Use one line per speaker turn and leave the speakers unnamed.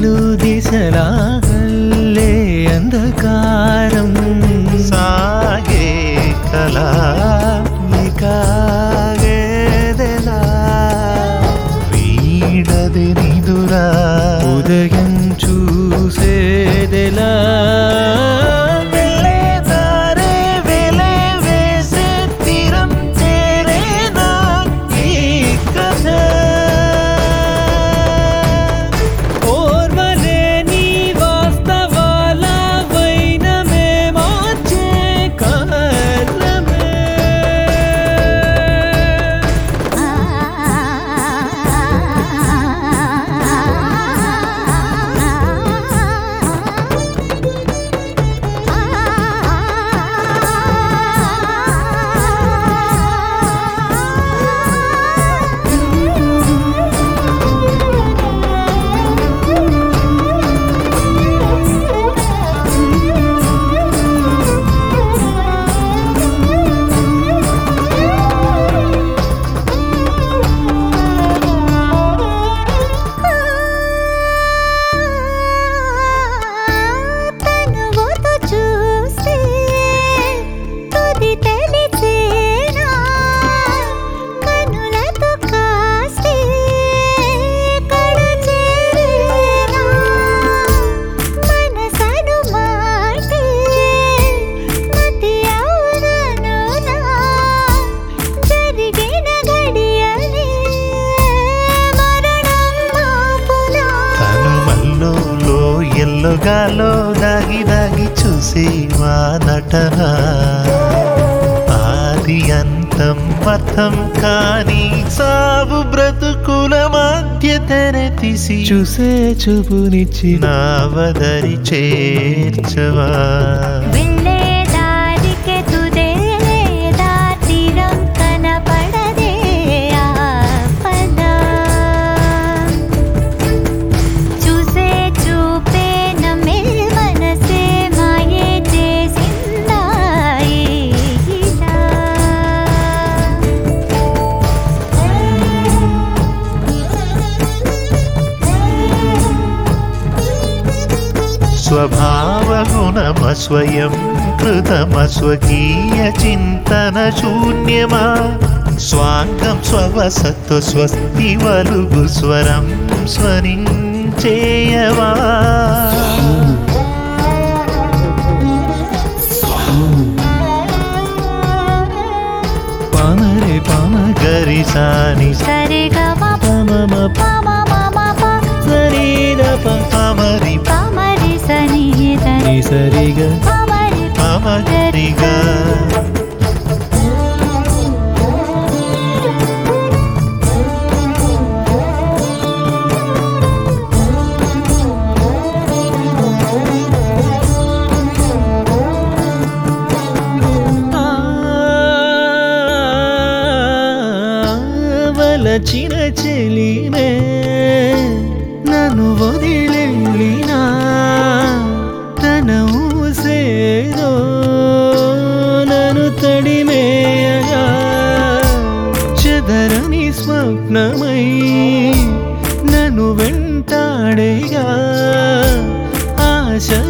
నాలు దిశలాగల్లే అంధకారం
సాగే కళా
కాగేదెలా
వీడది నిదురా
ఉదయం చూసేదెలా వెళ్ళేదారే వెలే వేసే తీరం చేరేనా ఈ కథ ఓర్వలేని వాస్తవాల వైనమే మార్చే కారణమే
తనువుతో చూస్తే తుది తెలిసేనా కనులతో కాస్తే కడ చేరేనా మనసను మాటే మతి అవుననునా జరిగిన గడియలే మరణం మాపునా
తను మల్లోలో ఎల్లుగాలో దాగి దాగి చూసి మా నటన ఆది అంతం అర్థం కాని సాగు బ్రతుకుల మధ్య తెర తీసి
చూసే చూపునిచ్చి
నావదరి చేర్చవా
వెళ్ళే దారికి తుదే లేదా తీరం కనపడదే ఆపద చూసే చూపే నమ్మే మనసే మాయే చేసిందా ఇలా
స్వభావగుణమ స్వయం కృతమ స్వకీయ చింతన శూన్యమా స్వాంగం స్వవసత్వ స్వస్తి వలుగు స్వరం స్వరించేయవా
పామరే పామ
గరిసాని
సరిగమ
పమమ
పమ మమ ప
సరిద
పమరి
పమరి సనిధని
పని సరిగా
పమరి
పమరిగా
వలచిన చెలిమే నన్ను వదిలెళ్ళినా తన ఊసేదో నన్ను తడిమేయగా చెదరని స్వప్నమై నన్ను వెంటాడేగా ఆశ